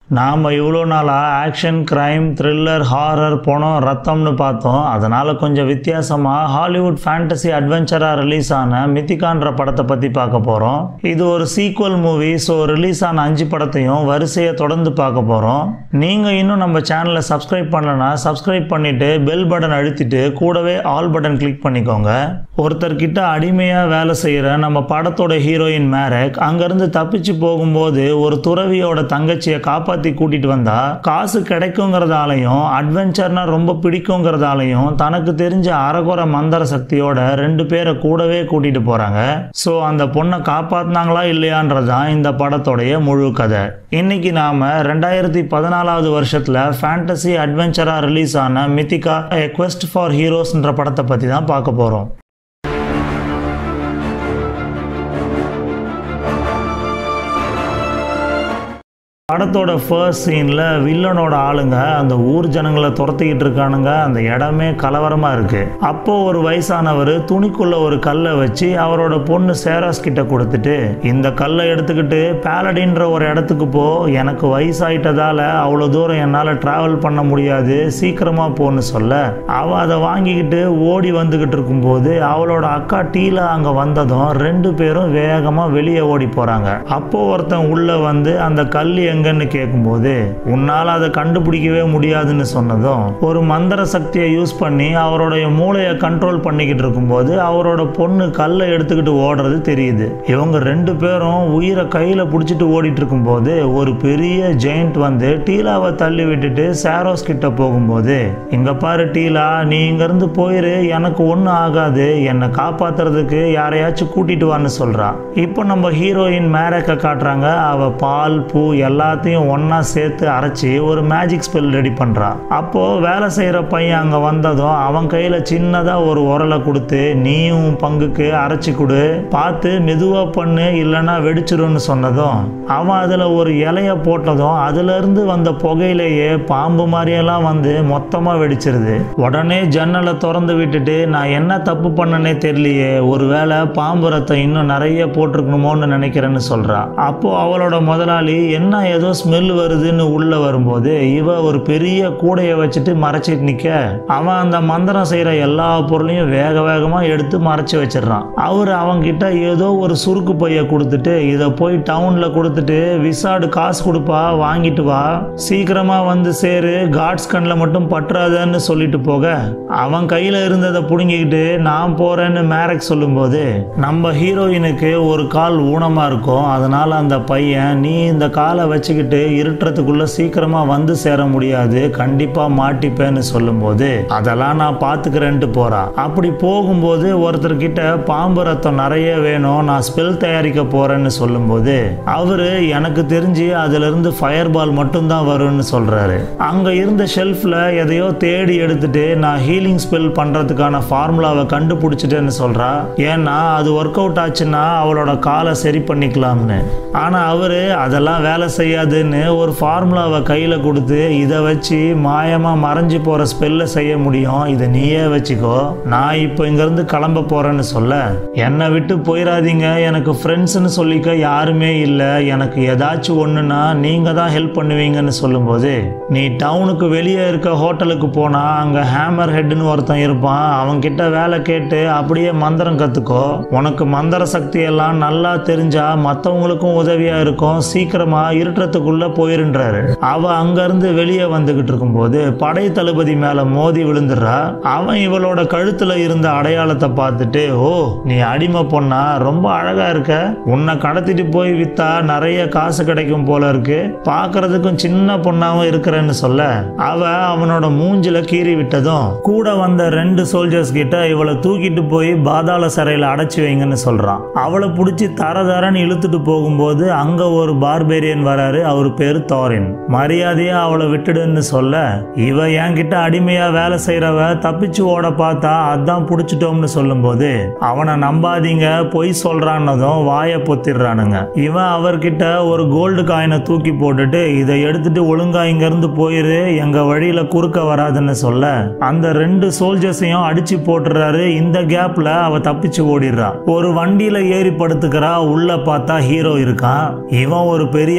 நாம் இவ்வளோ நாளாக ஆக்ஷன் கிரைம் த்ரில்லர் ஹாரர் பணம் ரத்தம்னு பார்த்தோம் அதனால் கொஞ்சம் வித்தியாசமாக ஹாலிவுட் ஃபேண்டசி அட்வென்ச்சராக ரிலீஸ் ஆன மித்திகான்ற படத்தை பற்றி பார்க்க போகிறோம் இது ஒரு சீக்வல் மூவி ஸோ ரிலீஸ் ஆன அஞ்சு படத்தையும் வரிசையை தொடர்ந்து பார்க்க போகிறோம் நீங்கள் இன்னும் நம்ம சேனலை சப்ஸ்கிரைப் பண்ணலனா சப்ஸ்கிரைப் பண்ணிவிட்டு பெல் பட்டன் அழுத்திட்டு கூடவே ஆல் பட்டன் கிளிக் பண்ணிக்கோங்க ஒருத்தர்கிட்ட அடிமையாக வேலை செய்கிற நம்ம படத்தோட ஹீரோயின் மேரக் அங்கேருந்து தப்பிச்சு போகும்போது ஒரு துறவியோட தங்கச்சியை காப்பாற்றி கூட்டிட்டு வந்தா காசு கிடைக்குங்கிறதாலையும் அட்வென்ச்சர்னா ரொம்ப பிடிக்குங்கிறதாலையும் தனக்கு தெரிஞ்ச அறகுறை மந்திர சக்தியோட ரெண்டு பேரை கூடவே கூட்டிட்டு போறாங்க ஸோ அந்த பொண்ணை காப்பாத்தினாங்களா இல்லையான்றதான் இந்த படத்தோடைய முழு கதை இன்னைக்கு நாம ரெண்டாயிரத்தி பதினாலாவது வருஷத்துல ஃபேண்டசி அட்வென்ச்சரா ரிலீஸ் ஆன மித்திகா எ quest ஃபார் ஹீரோஸ்ன்ற படத்தை பத்தி தான் பார்க்க போறோம் படத்தோட ஃபர்ஸ்ட் சீனில் வில்லனோட ஆளுங்க அந்த ஊர் ஜனங்களை துரத்திக்கிட்டு இருக்கானுங்க அந்த இடமே கலவரமாக இருக்கு அப்போ ஒரு வயசானவர் துணிக்குள்ள ஒரு கல்லை வச்சு அவரோட பொண்ணு சேராஸ் கிட்ட கொடுத்துட்டு இந்த கல்லை எடுத்துக்கிட்டு பேலடின்ற ஒரு இடத்துக்கு போ எனக்கு வயசாயிட்டதால அவ்வளோ தூரம் என்னால் டிராவல் பண்ண முடியாது சீக்கிரமா போன்னு சொல்ல அவ அதை வாங்கிக்கிட்டு ஓடி வந்துகிட்டு இருக்கும்போது அவளோட அக்கா டீலா அங்கே வந்ததும் ரெண்டு பேரும் வேகமாக வெளியே ஓடி போறாங்க அப்போ ஒருத்தன் உள்ள வந்து அந்த கல் எங்கன்னு கேட்கும்போது உன்னால் அதை கண்டுபிடிக்கவே முடியாதுன்னு சொன்னதும் ஒரு மந்திர சக்தியை யூஸ் பண்ணி அவருடைய மூளையை கண்ட்ரோல் பண்ணிக்கிட்டு இருக்கும்போது அவரோட பொண்ணு கல்லை எடுத்துக்கிட்டு ஓடுறது தெரியுது இவங்க ரெண்டு பேரும் உயிரை கையில் பிடிச்சிட்டு ஓடிட்டு இருக்கும்போது ஒரு பெரிய ஜெயிண்ட் வந்து டீலாவை தள்ளி விட்டுட்டு சாரோஸ் கிட்ட போகும்போது இங்க பாரு டீலா நீ இங்கிருந்து போயிரு எனக்கு ஒன்றும் ஆகாது என்னை காப்பாத்துறதுக்கு யாரையாச்சும் கூட்டிட்டு வான்னு சொல்றா இப்போ நம்ம ஹீரோயின் மேரக்க காட்டுறாங்க அவ பால் பூ எல்லாத்தையும் ஒண்ணா சேர்த்து அரைச்சி ஒரு மேஜிக் ஸ்பெல் ரெடி பண்றா அப்போ வேலை செய்யற பையன் அங்க வந்ததும் அவன் கையில சின்னதா ஒரு உரலை கொடுத்து நீயும் உன் பங்குக்கு அரைச்சி கொடு பார்த்து மெதுவா பண்ணு இல்லைன்னா வெடிச்சிரும்னு சொன்னதும் அவன் அதுல ஒரு இலைய போட்டதும் அதுல இருந்து வந்த புகையிலேயே பாம்பு மாதிரியெல்லாம் வந்து மொத்தமா வெடிச்சிருது உடனே ஜன்னலை திறந்து விட்டுட்டு நான் என்ன தப்பு பண்ணனே தெரியலையே ஒருவேளை பாம்பு ரத்தம் இன்னும் நிறைய போட்டிருக்கணுமோன்னு நினைக்கிறேன்னு சொல்றா அப்போ அவளோட முதலாளி என்ன ஏதோ ஸ்மெல் வருதுன்னு உள்ள வரும்போது இவ ஒரு பெரிய கூடையை வச்சுட்டு மறைச்சிட்டு நிக்க அவன் அந்த மந்திரம் செய்யற எல்லா பொருளையும் வேக வேகமா எடுத்து மறைச்சு வச்சிடறான் அவர் அவன்கிட்ட ஏதோ ஒரு சுருக்கு பைய கொடுத்துட்டு இதை போய் டவுன்ல கொடுத்துட்டு விசாடு காசு கொடுப்பா வாங்கிட்டு வா சீக்கிரமா வந்து சேரு காட்ஸ் கண்ணில் மட்டும் பற்றாதன்னு சொல்லிட்டு போக அவன் கையில இருந்ததை புடுங்கிக்கிட்டு நான் போறேன்னு மேரக் சொல்லும்போது நம்ம ஹீரோயினுக்கு ஒரு கால் ஊனமா இருக்கும் அதனால அந்த பையன் நீ இந்த காலை வச்சுக்கிட்டு இருட்டுறதுக்குள்ள சீக்கிரமா வந்து சேர முடியாது கண்டிப்பா மாட்டிப்பேன்னு சொல்லும்போது அதெல்லாம் நான் பாத்துக்கிறேன்ட்டு போறா அப்படி போகும்போது ஒருத்தர்கிட்ட பாம்பு ரத்தம் நிறைய வேணும் நான் ஸ்பெல் தயாரிக்க போறேன்னு சொல்லும்போது அவரு எனக்கு தெரிஞ்சு அதுல இருந்து ஃபயர் பால் மட்டும்தான் வரும்னு சொல்றாரு அங்க இருந்த ஷெல்ஃப்ல எதையோ தேடி எடுத்துட்டு நான் ஹீலிங் ஸ்பெல் பண்றதுக்கான ஃபார்முலாவை கண்டுபிடிச்சிட்டேன்னு சொல்றா ஏன்னா அது ஒர்க் அவுட் ஆச்சுன்னா அவளோட காலை சரி பண்ணிக்கலாம்னு ஆனா அவரு அதெல்லாம் வேலை செய்யாதுன்னு ஒரு ஃபார்முலாவை கையில கொடுத்து இதை வச்சு மாயமா மறைஞ்சு போற ஸ்பெல்ல செய்ய முடியும் இதை நீயே வச்சுக்கோ நான் இப்போ இங்கிருந்து கிளம்ப போறேன்னு சொல்ல என்னை விட்டு போயிடாதீங்க எனக்கு ஃப்ரெண்ட்ஸ்னு சொல்லிக்க யாருமே இல்லை எனக்கு ஏதாச்சும் ஒண்ணுன்னா நீங்க தான் ஹெல்ப் பண்ணுவீங்கன்னு சொல்லும்போது நீ டவுனுக்கு வெளியே இருக்க ஹோட்டலுக்கு போனா அங்க ஹேமர் ஹெட்னு ஒருத்தன் இருப்பான் அவன்கிட்ட வேலை கேட்டு அப்படியே மந்திரம் கத்துக்கோ உனக்கு மந்திர சக்தி எல்லாம் நல்லா தெரிஞ்சா மற்றவங்களுக்கும் உதவியா இருக்கும் சீக்கிரமா இருட்டுறதுக்குள்ள போயிருன்றாரு அவ அங்க இருந்து வெளியே வந்துகிட்டு இருக்கும்போது படை தளபதி மேல மோதி விழுந்துடுறா அவன் இவளோட கழுத்துல இருந்த அடையாளத்தை பார்த்துட்டு ஓ நீ அடிமை பொண்ணா ரொம்ப அழகா இருக்க உன்னை கடத்திட்டு போய் வித்தா நிறைய காசு கிடைக்கும் போல இருக்கு பார்க்கறதுக்கும் சின்ன பொண்ணாவும் இருக்கிறேன்னு சொல்ல அவ அவனோட மூஞ்சில கீறி விட்டதும் கூட வந்த ரெண்டு சோல்ஜர்ஸ் கிட்ட இவளை தூக்கிட்டு போய் பாதாள சிறையில அடைச்சு வைங்கன்னு சொல்றான் அவளை பிடிச்சி தர தரன்னு இழுத்துட்டு போகும்போது அங்க ஒரு பார்பேரியன் வராரு அவர் பேரு தோரின் மரியாதையா அவளை விட்டுடுன்னு சொல்ல இவ என்கிட்ட அடிமையா வேலை செய்யறவ தப்பிச்சு ஓட பார்த்தா அதான் புடிச்சிட்டோம்னு சொல்லும்போது அவனை நம்பாதீங்க பொய் சொல்றான்னதும் வாயை பொத்திடுறானுங்க இவன் அவர்கிட்ட ஒரு கோல்டு காயினை தூக்கி போட்டுட்டு இதை எடுத்துட்டு ஒழுங்கா இங்க இருந்து போயிரு எங்க வழியில குறுக்க வராதுன்னு சொல்ல அந்த ரெண்டு சோல்ஜர்ஸையும் அடிச்சு போட்டுறாரு இந்த கேப்ல அவ தப்பிச்சு ஓடிடுறா ஒரு வண்டியில ஏறி படுத்துக்கிறா உள்ள பார்த்தா ஹீரோ இருக்கான் இவன் ஒரு பெரிய ஜக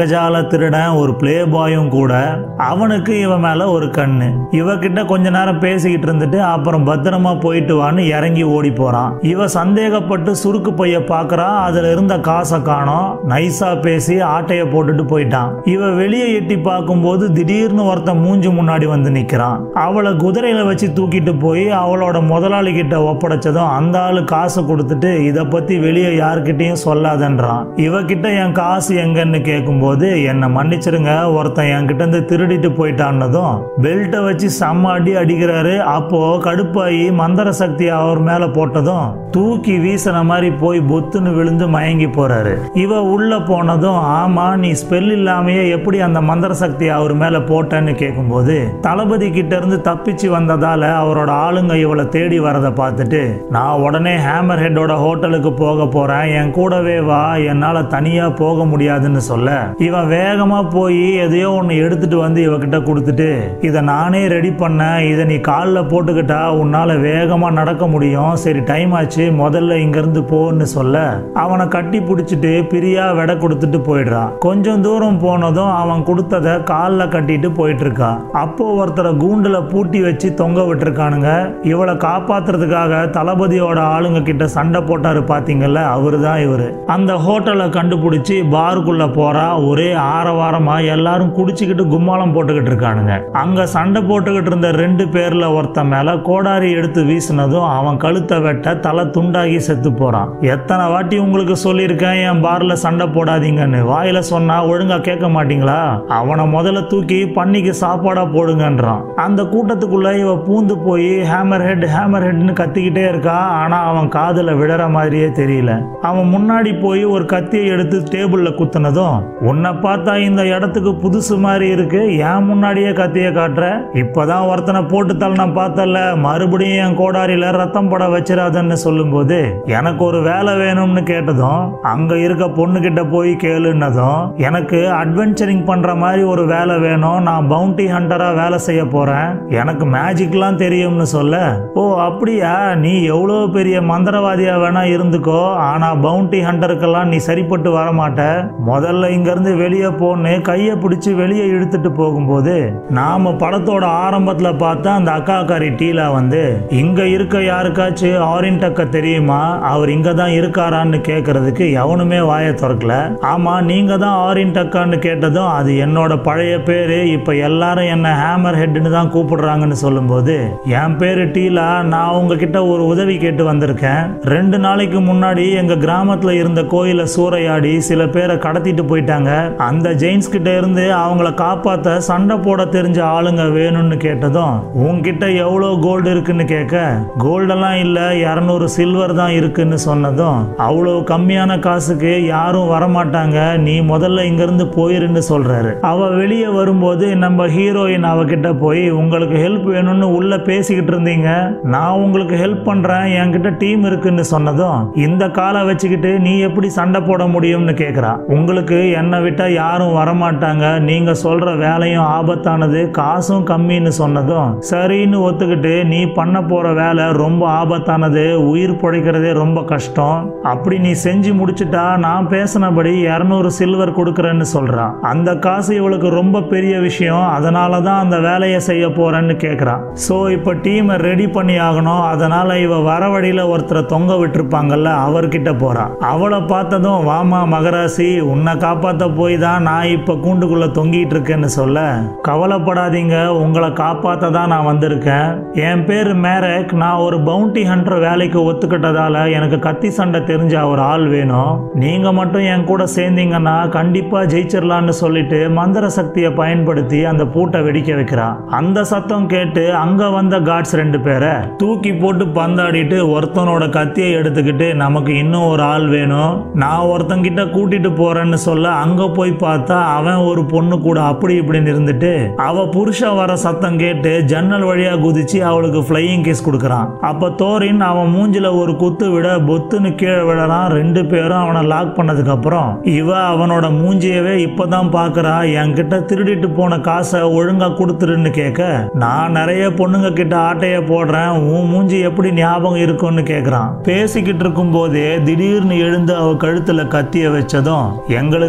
மாயாஜால திருடன் ஒரு பிளே பாயும் கூட அவனுக்கு இவன் மேல ஒரு கண்ணு இவகிட்ட கொஞ்ச நேரம் பேசிக்கிட்டு இருந்துட்டு அப்புறம் பத்திரமா போயிட்டு வான்னு இறங்கி ஓடி போறான் இவ சந்தேகப்பட்டு சுருக்கு பைய பாக்குறா அதுல இருந்த காசை காணோம் நைஸா பேசி ஆட்டைய போட்டுட்டு போயிட்டான் இவ வெளியே எட்டி பார்க்கும்போது திடீர்னு ஒருத்தன் மூஞ்சி முன்னாடி வந்து நிக்கிறான் அவளை குதிரையில வச்சு தூக்கிட்டு போய் அவளோட முதலாளி கிட்ட ஒப்படைச்சதும் அந்த ஆளு காசு கொடுத்துட்டு இத பத்தி வெளியே யார்கிட்டயும் சொல்லாதன்றான் இவகிட்ட என் காசு எங்கன்னு கேட்கும்போது என்னை மன்னிச்சிருங்க ஒருத்தன் என்கிட்ட இருந்து திருடிட்டு போயிட்டான்னதும் பெல்ட்டை வச்சு செம்ம அடி அடிக்கிறாரு அப்போ கடுப்பாயி மந்திர சக்தி அவர் மேல போட்டதும் தூக்கி வீசின மாதிரி போய் பொத்துன்னு விழுந்து மயங்கி போறாரு இவ உள்ள போனதும் ஆமா நீ ஸ்பெல் இல்லாமயே எப்படி அந்த மந்திர சக்தி அவர் மேல போட்டேன்னு கேட்கும்போது தளபதி கிட்ட இருந்து தப்பிச்சு வந்ததால அவரோட ஆளுங்க இவளை தேடி வரதை பார்த்துட்டு நான் உடனே ஹேமர் ஹெட்டோட ஹோட்டலுக்கு போக போறேன் என் கூடவே வா என்னால தனியா போக முடியாதுன்னு சொல்ல இவன் வேகமா போய் எதையோ ஒன்னு எடுத்துட்டு வந்து இவகிட்ட கொடுத்துட்டு இதை நானே ரெடி பண்ணேன் இதை நீ காலில் போட்டுக்கிட்டா உன்னால வேகமா நடக்க முடியும் சரி டைம் ஆச்சு முதல்ல இங்க இருந்து போன்னு சொல்ல அவனை கட்டி பிடிச்சிட்டு பிரியா விட கொடுத்துட்டு போயிடுறான் கொஞ்சம் தூரம் போனதும் அவன் கொடுத்தத காலில் கட்டிட்டு போயிட்டு இருக்கா அப்போ ஒருத்தரை கூண்டுல பூட்டி வச்சு தொங்க விட்டுருக்கானுங்க இவளை காப்பாத்துறதுக்காக தளபதியோட ஆளுங்க கிட்ட சண்டை போட்டாரு பாத்தீங்கல்ல அவரு தான் இவரு அந்த ஹோட்டலை கண்டுபிடிச்சு பாருக்குள்ள போறா ஒரே ஆரவாரமா எல்லாரும் குடிச்சுக்கிட்டு கும்மாளம் போட்டுக்கிட்டு இருக்கானுங்க அங்க சண்டை போட்டுக்கிட்டு இருந்த ரெண்டு பேர்ல ஒருத்தன் மேல கோடாரி எடுத்து வீசினதும் அவன் கழுத்தை வெட்ட தலை துண்டாகி செத்து போறான் எத்தனை வாட்டி உங்களுக்கு சொல்லியிருக்கேன் என் பார்ல சண்டை போடாதீங்கன்னு வாயில சொன்னா ஒழுங்கா கேட்க மாட்டீங்களா அவனை முதல்ல தூக்கி பண்ணிக்கு சாப்பாடா போடுங்கன்றான் அந்த கூட்டத்துக்குள்ள இவ பூந்து போய் ஹேமர் ஹெட் ஹேமர் ஹெட்னு கத்திக்கிட்டே இருக்கா ஆனா அவன் காதுல விழற மாதிரியே தெரியல அவன் முன்னாடி போய் ஒரு கத்தியை எடுத்து டேபிள்ல குத்துனதும் உன்னை பார்த்தா இந்த இடத்துக்கு புதுசு மாதிரி இருக்கு ஏன் முன்னாடியே கத்திய காட்டுற இப்பதான் ஒருத்தனை போட்டு தள்ள பார்த்தல மறுபடியும் என் கோடாரியில ரத்தம் பட வச்சிடாதன்னு சொல்லும்போது எனக்கு ஒரு வேலை வேணும்னு கேட்டதும் அங்க இருக்க பொண்ணு கிட்ட போய் கேளுன்னதும் எனக்கு அட்வென்ச்சரிங் பண்ற மாதிரி ஒரு வேலை வேணும் நான் பவுண்டி ஹண்டரா வேலை செய்ய போறேன் எனக்கு மேஜிக்லாம் தெரியும்னு சொல்ல ஓ அப்படியா நீ எவ்வளவு பெரிய மந்திரவாதியா வேணா இருந்துக்கோ ஆனா பவுண்டி ஹண்டருக்கெல்லாம் நீ சரிப்பட்டு வர மாட்ட முதல்ல இங்க இருந்து வெளியே போன்னு கைய பிடிச்சு வெளியே இழுத்துட்டு போகும்போது நாம படத்தோட ஆரம்பத்துல பார்த்த அந்த அக்காக்காரி டீலா வந்து இங்க இருக்க யாருக்காச்சும் ஆரின் டக்க தெரியுமா அவர் இங்க தான் இருக்காரான்னு கேக்குறதுக்கு எவனுமே வாயை திறக்கல ஆமா நீங்க தான் ஆரின் டக்கான்னு கேட்டதும் அது என்னோட பழைய பேரு இப்ப எல்லாரும் என்ன ஹேமர் ஹெட்னு தான் கூப்பிடுறாங்கன்னு சொல்லும்போது என் பேரு டீலா நான் உங்ககிட்ட ஒரு உதவி கேட்டு வந்திருக்கேன் ரெண்டு நாளைக்கு முன்னாடி எங்க கிராமத்துல இருந்த கோயில சூறையாடி சில பேரை கடத்திட்டு போயிட்டாங்க அந்த ஜெயின்ஸ் கிட்ட இருந்து அவங்கள காப்பாத்த சண்டை போட தெரிஞ்ச ஆளுங்க வேணும்னு கேட்டதும் உன்கிட்ட எவ்வளவு கோல்டு இருக்குன்னு கேட்க கோல்டெல்லாம் இல்ல இரநூறு சில்வர் தான் இருக்குன்னு சொன்னதும் அவ்வளவு கம்மியான காசுக்கு யாரும் வரமாட்டாங்க நீ முதல்ல இங்க இருந்து போயிருன்னு சொல்றாரு அவ வெளியே வரும்போது நம்ம ஹீரோயின் அவகிட்ட போய் உங்களுக்கு ஹெல்ப் வேணும்னு உள்ள பேசிக்கிட்டு இருந்தீங்க நான் உங்களுக்கு ஹெல்ப் பண்றேன் என்கிட்ட டீம் இருக்குன்னு சொன்னதும் இந்த காலை வச்சுக்கிட்டு நீ எப்படி சண்டை போட முடியும்னு கேக்குறா உங்களுக்கு என்னை விட்டா யாரும் வரமாட்டாங்க நீங்க சொல்ற வேலையும் ஆபத்தானது காசும் கம்மின்னு சொன்னதும் சரின்னு ஒத்துக்கிட்டு நீ பண்ண போற வேலை ரொம்ப ஆபத்தானது உயிர் பிழைக்கிறதே ரொம்ப கஷ்டம் அப்படி நீ செஞ்சு முடிச்சிட்டா நான் பேசினபடி இரநூறு சில்வர் கொடுக்கறேன்னு சொல்றா அந்த காசு இவளுக்கு ரொம்ப பெரிய விஷயம் அதனால தான் அந்த வேலையை செய்ய போறேன்னு கேக்குறா சோ இப்ப டீமை ரெடி பண்ணி ஆகணும் அதனால இவ வர வழியில ஒருத்தரை தொங்க விட்டுருப்பாங்கல்ல அவர்கிட்ட போறா அவளை பார்த்ததும் வாமா மகராசி உன்னை காப்பாத்த போய் தான் நான் இப்ப கூண்டுக்குள்ள தொங்கிட்டு இருக்கேன்னு சொல்ல கவலைப்படாதீங்க உங்களை காப்பாத்த தான் நான் வந்திருக்கேன் என் பேரு மேரக் நான் ஒரு பவுண்டி ஹண்டர் வேலைக்கு ஒத்துக்கிட்டதால எனக்கு கத்தி சண்டை தெரிஞ்ச ஒரு ஆள் வேணும் நீங்க மட்டும் என் கூட சேர்ந்தீங்கன்னா கண்டிப்பா ஜெயிச்சிடலான்னு சொல்லிட்டு மந்திர சக்தியை பயன்படுத்தி அந்த பூட்டை வெடிக்க வைக்கிறா அந்த சத்தம் கேட்டு அங்க வந்த காட்ஸ் ரெண்டு பேரை தூக்கி போட்டு பந்தாடிட்டு ஒருத்தனோட கத்தியை எடுத்துக்கிட்டு நமக்கு இன்னும் ஒரு ஆள் வேணும் நான் ஒருத்தங்கிட்ட கூட்டிட்டு போறேன்னு சொல்ல அங்க போய் பார்த்தா அவன் ஒரு பொண்ணு கூட அப்படி இப்படின்னு இருந்துட்டு அவ புருஷன் வர சத்தம் கேட்டு ஜன்னல் வழியா குதிச்சு அவளுக்கு ஃப்ளையிங் கேஸ் கொடுக்கறான் அப்ப தோரின் அவன் மூஞ்சில ஒரு குத்து விட பொத்துன்னு கீழே விழறான் ரெண்டு பேரும் அவனை லாக் பண்ணதுக்கு அப்புறம் இவ அவனோட மூஞ்சியவே இப்பதான் பாக்குறா என்கிட்ட திருடிட்டு போன காசை ஒழுங்கா கொடுத்துருன்னு கேட்க நான் நிறைய பொண்ணுங்க கிட்ட ஆட்டைய போடுறேன் உன் மூஞ்சி எப்படி ஞாபகம் இருக்கும்னு கேக்குறான் பேசிக்கிட்டு இருக்கும் போதே திடீர்னு எழுந்து அவ கழுத்துல கத்திய வச்சதும் எங்களுக்கு ஒரு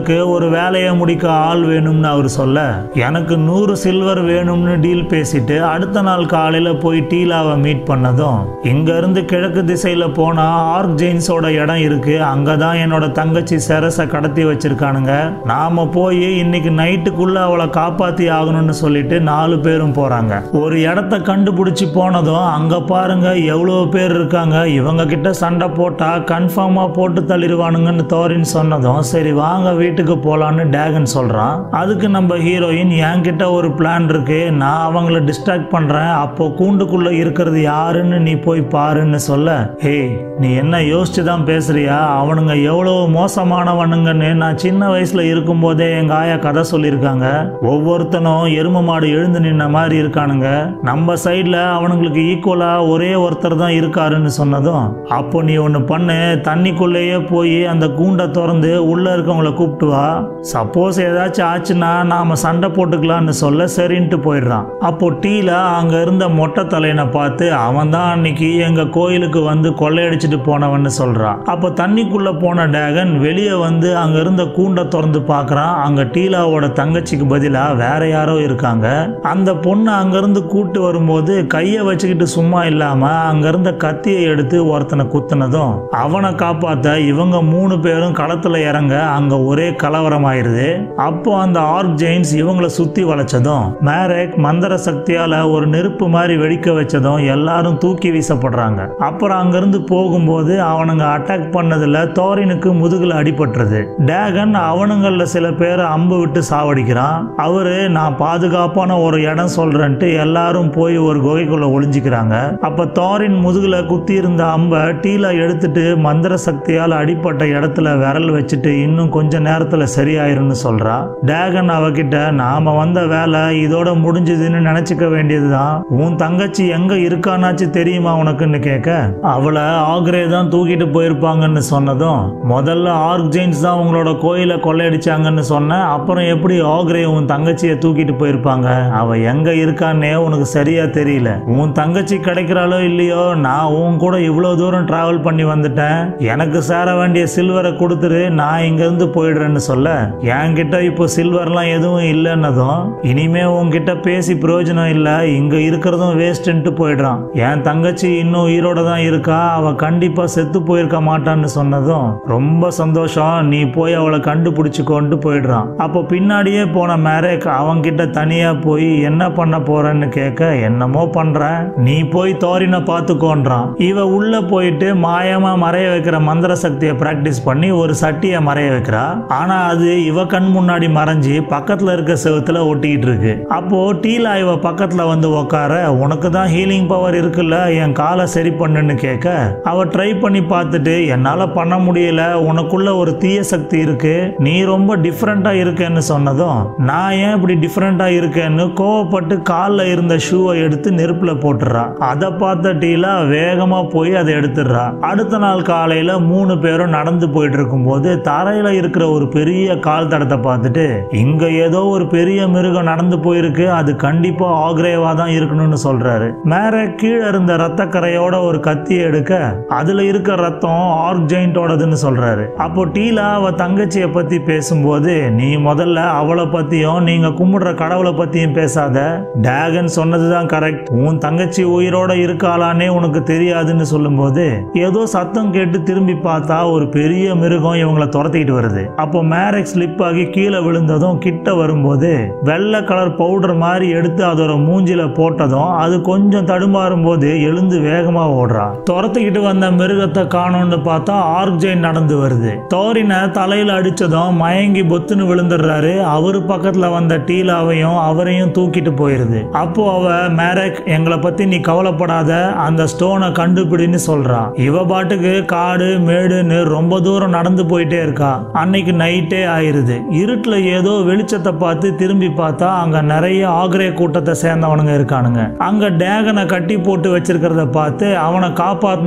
வேலையை முடிக்க ஆள் வேணும்னு அவர் சொல்ல எனக்கு நூறு சில்வர் வேணும்னு டீல் பேசிட்டு அடுத்த நாள் காலையில போய் டீலாவை மீட் பண்ணதும் இங்க இருந்து கிழக்கு திசையில போனா ஆர்க் ஜெயின்ஸோட இடம் இருக்கு அங்கதான் என்னோட தங்கச்சி செரஸ கடத்தி வச்சிருக்கானுங்க நாம போய் இன்னைக்கு நைட்டுக்குள்ள அவளை காப்பாத்தி ஆகணும்னு சொல்லிட்டு நாலு பேரும் போறாங்க ஒரு இடத்த கண்டுபிடிச்சு போனதும் அங்க பாருங்க எவ்வளவு பேர் இருக்காங்க இவங்க கிட்ட சண்டை போட்டா கன்ஃபார்மா போட்டு தள்ளிடுவானுங்கன்னு தோரின் சொன்னதும் சரி வாங்க வீட்டுக்கு போலான்னு டேகன் சொல்றான் அதுக்கு நம்ம ஹீரோயின் என்கிட்ட ஒரு பிளான் இருக்கு நான் அவங்கள டிஸ்ட்ராக்ட் பண்றேன் அப்போ கூண்டுக்குள்ள இருக்கிறது யாருன்னு நீ போய் பாருன்னு சொல்ல ஹே நீ என்ன யோசிச்சு தான் பேசுறியா அவனுங்க எவ்வளவு மோசமானவனுங்கன்னு நான் சின்ன வயசுல இருக்கும்போதே எங்க ஆயா கதை சொல்லியிருக்காங்க ஒவ்வொருத்தனும் எரும மாடு எழுந்து நின்ன மாதிரி இருக்கானுங்க நம்ம சைட்ல அவனுங்களுக்கு ஈக்குவலா ஒரே ஒருத்தர் தான் இருக்காருன்னு சொன்னதும் அப்போ நீ ஒன்று பண்ணு தண்ணிக்குள்ளேயே போய் அந்த கூண்டை திறந்து உள்ள இருக்கவங்கள கூப்பிட்டு வா சப்போஸ் ஏதாச்சும் ஆச்சுன்னா நாம சண்டை போட்டுக்கலாம்னு சொல்ல சரின்ட்டு போயிடுறான் அப்போ டீல அங்க இருந்த மொட்டை தலையனை பார்த்து அவன் தான் அன்னைக்கு எங்க கோயிலுக்கு வந்து கொள்ளையடிச்சிட்டு போனவன்னு சொல்றான் அப்போ தண்ணிக்குள்ள போன டேகன் வெளியே வந்து அங்க இருந்த கூண்டை திறந்து பார்க்கறான் அங்க டீலாவோட தங்கச்சிக்கு பதிலா வேற யாரோ இருக்காங்க அந்த பொண்ணு அங்கிருந்து கூட்டு வரும்போது கையை வச்சுக்கிட்டு சும்மா இல்லாம அங்க இருந்த கத்தியை எடுத்து ஒருத்தனை குத்துனதும் அவனை காப்பாத்த இவங்க மூணு பேரும் களத்துல இறங்க அங்க ஒரே கலவரம் ஆயிருது அப்போ அந்த ஆர்க் ஜெயின்ஸ் இவங்கள சுத்தி வளைச்சதும் மேரேக் மந்திர சக்தியால ஒரு நெருப்பு மாதிரி வெடிக்க வச்சதும் எல்லாரும் தூக்கி வீசப்படுறாங்க அப்புறம் அங்கிருந்து போகும்போது அவனுங்க அட்டாக் பண்ணதுல தோரினுக்கு முதுகுல அடிபட்டுறது டேகன் அவனுங்கள சில பேரை அம்பு விட்டு சாவடிக்கிறான் அவரு நான் பாதுகாப்பான ஒரு இடம் சொல்றேன்ட்டு எல்லாரும் போய் ஒரு குகைக்குள்ள ஒளிஞ்சுக்கிறாங்க அப்ப தோரின் முதுகுல குத்தி இருந்த அம்பை டீலா எடுத்துட்டு மந்திர சக்தியால் அடிப்பட்ட இடத்துல விரல் வச்சுட்டு இன்னும் கொஞ்ச நேரத்துல சரியாயிரும்னு சொல்றா டேகன் அவகிட்ட நாம வந்த வேலை இதோட முடிஞ்சதுன்னு நினைச்சுக்க வேண்டியதுதான் உன் தங்கச்சி எங்க இருக்கானாச்சு தெரியுமா உனக்குன்னு கேட்க அவளை ஆக்ரே தான் தூக்கிட்டு போயிருப்பாங்கன்னு சொன்னதும் முதல்ல ஆர்க் ஜெயின்ஸ் தான் உங்களோட கோயிலை கொள்ளையடிச்சாங்கன்னு சொன்னேன் அப்புறம் எப்படி ஆக்ரே உன் தங்கச்சியை தூக்கிட்டு போயிருப்பாங்க அவ எங்க இருக்கான்னே உனக்கு சரியா தெரியல உன் தங்கச்சி கிடைக்கிறாளோ இல்லையோ நான் உன் கூட இவ்வளவு தூரம் டிராவல் பண்ணி வந்துட்டேன் எனக்கு சேர வேண்டிய சில்வரை கொடுத்துரு நான் இங்க இருந்து போயிடுறேன்னு சொல்ல என்கிட்ட இப்போ சில்வர்லாம் எதுவும் இல்லைன்னதும் இனிமே உன்கிட்ட பேசி பிரயோஜனம் இல்ல இங்க இருக்கிறதும் வேஸ்ட்ன்ட்டு போயிடுறான் என் தங்கச்சி இன்னும் உயிரோட தான் இருக்கா அவ கண்டிப்பா செத்து போயிருக்க மாட்டான்னு சொன்னதும் ரொம்ப சந்தோஷம் நீ போய் அவளை கண்டுபிடிச்சுக்கோன்ட்டு போயிடுறான் அப்போ பின்னாடியே போன மேரேக் அவன்கிட்ட தனியா போய் என்ன பண்ண போறேன்னு கேட்க என்னமோ பண்றேன் நீ போய் தோரினை பார்த்துக்கோன்றான் இவ உள்ள போயிட்டு மாயமா மறைய வைக்கிற மந்திர சக்தியை பிராக்டிஸ் பண்ணி ஒரு சட்டியை மறைய வைக்கிறா ஆனா அது இவ கண் முன்னாடி மறைஞ்சு பக்கத்துல இருக்க செவுத்துல ஒட்டிக்கிட்டு இருக்கு அப்போ டீலா இவ பக்கத்துல வந்து உக்கார உனக்கு தான் ஹீலிங் பவர் இருக்குல்ல என் காலை சரி பண்ணுன்னு கேட்க அவ ட்ரை பண்ணி பார்த்துட்டு என்னால பண்ண முடியல உனக்குள்ள ஒரு தீய சக்தி இருக்கு நீ ரொம்ப டிஃப்ரெண்டா இருக்கேன்னு சொன்னதும் நான் ஏன் இப்படி டிஃப்ரெண்டா இருக்கேன்னு கோவப்பட்டு கால்ல இருந்த ஷூவை எடுத்து நெருப்புல போட்டுறா அதை பார்த்த டீலா வேகமா போய் அதை எடுத்துடுறா அடுத்த நாள் காலையில மூணு பேரும் நடந்து போயிட்டு இருக்கும்போது தரையில இருக்கிற ஒரு பெரிய கால் தடத்தை பார்த்துட்டு இங்க ஏதோ ஒரு பெரிய மிருகம் நடந்து போயிருக்கு அது கண்டிப்பா ஆக்ரேவா தான் இருக்கணும்னு சொல்றாரு மேல கீழே இருந்த ரத்த கரையோட ஒரு கத்தியை எடுக்க அதுல இருக்க ரத்தம் ஆர்க் ஜெயிண்டோடதுன்னு சொல்றாரு அப்போ டீலா அவ தங்கச்சிய பத்தி பேசும்போது நீ முதல்ல அவளை பத்தியும் நீங்க கும்பிடுற கடவுளை பத்தியும் பேசாத டேகன் சொன்னதுதான் கரெக்ட் உன் தங்கச்சி உயிரோட இருக்காளானே உனக்கு தெரியாதுன்னு சொல்லும்போது ஏதோ சத்தம் கேட்டு திரும்பி பார்த்தா ஒரு பெரிய மிருகம் இவங்கள துரத்திக்கிட்டு வருது அப்போ மேரக் ஸ்லிப் ஆகி கீழே விழுந்ததும் கிட்ட வரும்போது வெள்ளை கலர் பவுடர் மாதிரி எடுத்து அதோட மூஞ்சில போட்டதும் அது கொஞ்சம் தடுமாறும் போது எழுந்து வேகமா ஓடுறா துரத்திக்கிட்டு வந்த மிருகத்தை காணோம்னு பார்த்தா ஆர்க் ஜெயின் நடந்து வருது தோரினை தலையில அடிச்சதும் மயங்கி பொத்துன்னு விழுந்துடுறாரு அவரு பக்கத்துல வந்த டீலாவையும் அவரையும் தூக்கிட்டு போயிருது அப்போ அவ மேரக் எங்களை பத்தி நீ கவலைப்படாத அந்த ஸ்டோனை கண்டுபிடின்னு சொல்றா இவ பாட்டுக்கு காடு மேடுன்னு ரொம்ப தூரம் நடந்து போயிட்டே இருக்கா அன்னைக்கு நைட்டே ஆயிருது இருட்டுல ஏதோ வெளிச்சத்தை பார்த்து திரும்பி பார்த்தா அங்க நிறைய ஆக்ரே கூட்டத்தை சேர்ந்தவனுங்க இருக்கானுங்க அங்க டேகனை கட்டி போட்டு வச்சிருக்கிறத பார்த்து அவனை காப்பாத்தணும்னு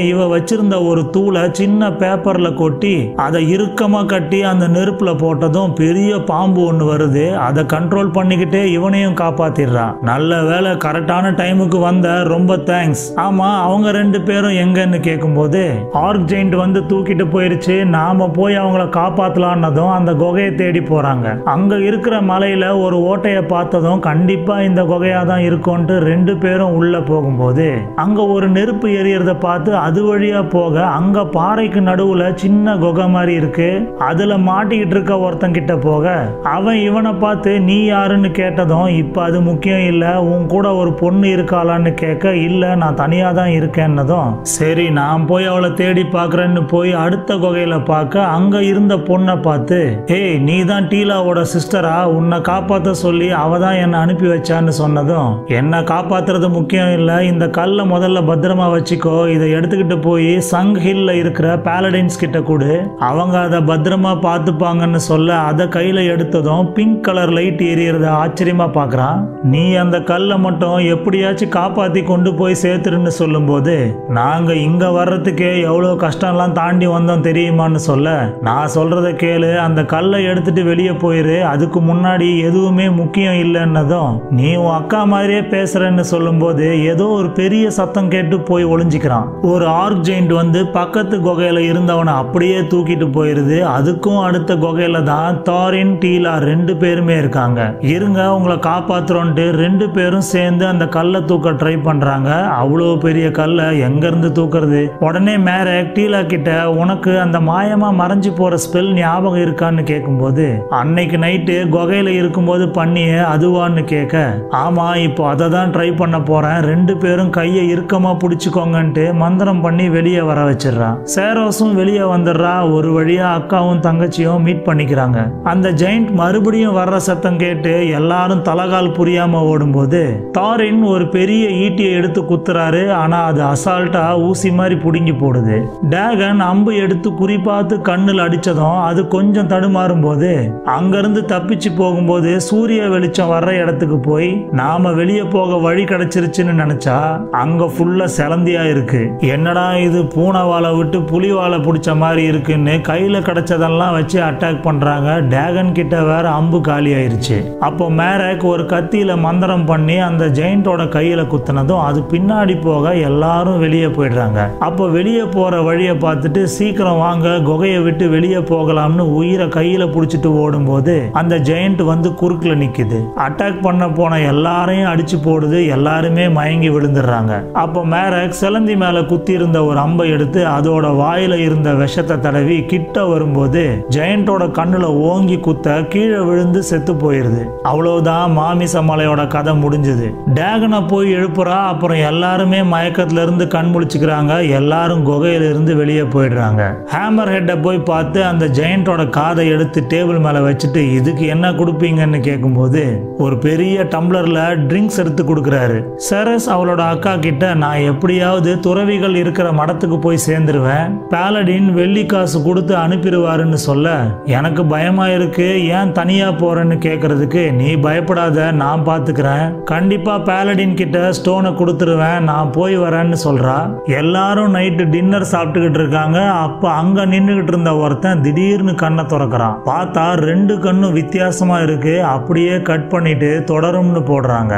இவ வச்சிருந்த ஒரு தூளை சின்ன பேப்பர்ல கொட்டி அதை இறுக்கமா கட்டி அந்த நெருப்புல போட்டதும் பெரிய பாம்பு ஒண்ணு வருது அதை கண்ட்ரோல் பண்ணிக்கிட்டே இவனையும் காப்பாத்திடுறான் நல்ல வேலை கரெக்டான டைமுக்கு வந்த ரொம்ப தேங்க்ஸ் ஆமா அவங்க ரெண்டு பேரும் எங்கன்னு கேட்கும்போது ஆர்க் ஜெயிண்ட் வந்து தூக்கிட்டு போயிருச்சு நாம போய் அவங்கள காப்பாத்தலான்னதும் அந்த குகையை தேடி போறாங்க அங்க இருக்கிற மலையில ஒரு ஓட்டைய பார்த்ததும் கண்டிப்பா இந்த குகையா தான் இருக்கும்ட்டு ரெண்டு பேரும் உள்ள போகும்போது அங்க ஒரு நெருப்பு எரியறத பார்த்து அது வழியா போக அங்க பாறைக்கு நடுவுல சின்ன குகை மாதிரி இருக்கு அதுல மாட்டிக்கிட்டு இருக்க ஒருத்தன் கிட்ட போக அவன் இவனை பார்த்து நீ யாருன்னு கேட்டதும் இப்ப அது முக்கியம் இல்ல உன் கூட ஒரு பொண்ணு இருக்காளான்னு கேட்க இல்ல நான் தனியா தான் இருக்கேன்னதும் சரி நான் போய் அவளை தேடி பார்க்கறேன்னு போய் அடுத்த குகையில பார்க்க அங்க இருந்த பொண்ணை பார்த்து ஏய் நீ தான் டீலாவோட சிஸ்டரா உன்னை காப்பாத்த சொல்லி அவ தான் என்னை அனுப்பி வச்சான்னு சொன்னதும் என்ன காப்பாத்துறது முக்கியம் இல்ல இந்த கல்லை முதல்ல பத்திரமா வச்சுக்கோ இதை எடுத்துக்கிட்டு போய் சங் ஹில்ல இருக்கிற பேலடைன்ஸ் கிட்ட கொடு அவங்க அதை பத்திரமா பார்த்துப்பாங்கன்னு சொல்ல அதை கையில எடுத்ததும் பிங்க் கலர் லைட் எரியறத ஆச்சரியமா பார்க்கறான் நீ அந்த கல்லை மட்டும் எப்படியாச்சும் காப்பாத்தி கொண்டு போய் சேர்த்துருன்னு சொல்லும்போது நாங்க இங்க வர்றதுக்கே எவ்வளவு கஷ்டம்லாம் தாண்டி வந்தோம் தெரியுமான்னு சொல்ல நான் சொல்றத கேளு அந்த கல்லை எடுத்துட்டு வெளியே போயிரு அதுக்கு முன்னாடி எதுவுமே முக்கியம் இல்லைன்னதும் நீ உன் அக்கா மாதிரியே பேசுறேன்னு சொல்லும்போது ஏதோ ஒரு பெரிய சத்தம் கேட்டு போய் ஒளிஞ்சிக்கிறான் ஒரு ஆர்க் ஜெயிண்ட் வந்து பக்கத்து குகையில இருந்தவனை அப்படியே தூக்கிட்டு போயிருது அதுக்கும் அடுத்த குகையில தான் தாரின் டீலா ரெண்டு பேருமே இருக்காங்க இருங்க உங்களை காப்பாத்துறோன்ட்டு ரெண்டு பேரும் சேர்ந்து அந்த கல்லை தூக்க ட்ரை பண்றாங்க அவ்வளோ பெரிய கல்லை எங்க இருந்து தூக்குறது உடனே மேரக் டீலா கிட்ட உனக்கு அந்த மாயமா மறைஞ்சு போற ஸ்பெல் ஞாபகம் இருக்கான்னு கேட்கும்போது அன்னைக்கு நைட்டு குகையில இருக்கும்போது பண்ணிய அதுவான்னு கேட்க ஆமா இப்போ அதை தான் ட்ரை பண்ண போறேன் ரெண்டு பேரும் கையை இறுக்கமா பிடிச்சுக்கோங்கன்ட்டு மந்திரம் பண்ணி வெளியே வர வச்சிடுறான் சேரோஸும் வெளியே வந்துடுறா ஒரு வழியா அக்காவும் தங்கச்சியும் மீட் பண்ணிக்கிறாங்க அந்த ஜெயிண்ட் மறுபடியும் வர்ற சத்தம் கேட்டு எல்லாரும் தலகால் புரியாம ஓடும்போது தாரின் ஒரு பெரிய ஈட்டியை எடுத்து குத்துறாரு ஆனா அது அசால்ட்டா ஊசி மாதிரி புடுங்கி போடுது டேகன் அம்பு எடுத்து குறி பார்த்து கண்ணில் அடிச்சதும் அது கொஞ்சம் தடுமாறும் போது அங்கிருந்து தப்பிச்சு போகும்போது சூரிய வெளிச்சம் வர்ற இடத்துக்கு போய் நாம வெளியே போக வழி கிடைச்சிருச்சுன்னு நினைச்சா அங்க ஃபுல்லா செலந்தியா இருக்கு என்னடா இது பூனை வாழை விட்டு புலி வாழை பிடிச்ச மாதிரி இருக்குன்னு கையில கிடைச்சதெல்லாம் வச்சு அட்டாக் பண்றாங்க டேகன் கிட்ட வேற அம்பு காலி ஆயிருச்சு அப்போ மேரக் ஒரு கத்தியில மந்திரம் பண்ணி அந்த ஜெயிண்டோட கையில குத்துனதும் அது பின்னாடி போக எல்லாரும் வெளியே போயிடுறாங்க அப்போ வெளியே போற வழியை பார்த்துட்டு சீக்கிரம் வாங்க குகையை விட்டு வெளியே போகலாம்னு உயிரை கையில புடிச்சிட்டு ஓடும்போது அந்த ஜெயண்ட் வந்து குறுக்குல நிக்குது அட்டாக் பண்ண போன எல்லாரையும் அடிச்சு போடுது எல்லாருமே மயங்கி விழுந்துடுறாங்க அப்போ மேரக் சிலந்தி மேல குத்தி இருந்த ஒரு அம்பை எடுத்து அதோட வாயில இருந்த விஷத்தை தடவி கிட்ட வரும்போது ஜெயண்டோட கண்ணுல ஓங்கி குத்த கீழே விழுந்து செத்து போயிருது அவ்வளவுதான் மாமிச மலையோட கதை முடிஞ்சது டேகனை போய் எழுப்புறா அப்புறம் எல்லாருமே மயக்கத்துல இருந்து கண் முழிச்சுக்கிறாங்க எல்லாரும் குகையில இருந்து வெளியே போயிடுறாங்க ஹேமர் ஹெட்டை போய் பார்த்து அந்த ஜெயண்டோட காதை எடுத்து டேபிள் மேல வச்சுட்டு இதுக்கு என்ன கொடுப்பீங்கன்னு கேட்கும்போது ஒரு பெரிய டம்ளர்ல ட்ரிங்க்ஸ் எடுத்து கொடுக்குறாரு சரஸ் அவளோட அக்கா கிட்ட நான் எப்படியாவது துறவிகள் இருக்கிற மடத்துக்கு போய் சேர்ந்துருவேன் பாலடின் வெள்ளி காசு கொடுத்து அனுப்பிடுவாருன்னு சொல்ல எனக்கு பயமா இருக்கு ஏன் தனியா போறேன்னு கேட்கறதுக்கு நீ பயப்படாத நான் பாத்துக்கிறேன் கண்டிப்பா பாலடின் கிட்ட ஸ்டோனை கொடுத்துருவேன் நான் போய் வரேன்னு சொல்றா எல்லாரும் நைட்டு டின்னர் சாப்பிட்டுக்கிட்டு இருக்காங்க அப்ப அங்க நின்னுகிட்டு இருந்த ஒருத்தன் திடீர்னு கண்ணை திறக்கிறான் பார்த்தா ரெண்டு கண்ணும் வித்தியாசமா இருக்கு அப்படியே கட் பண்ணிட்டு தொடரும்னு போடுறாங்க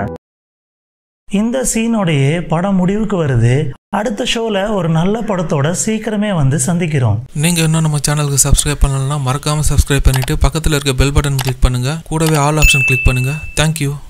இந்த சீனோடையே படம் முடிவுக்கு வருது அடுத்த ஷோல ஒரு நல்ல படத்தோட சீக்கிரமே வந்து சந்திக்கிறோம் நீங்க இன்னும் நம்ம சேனலுக்கு சப்ஸ்கிரைப் பண்ணலன்னா மறக்காம சப்ஸ்கிரைப் பண்ணிட்டு பக்கத்துல இருக்க பெல் பட்டன் கிளிக் பண்ணுங்க கூடவே ஆல் ஆப்ஷன் கிளிக் பண்ணுங்க தேங்க்யூ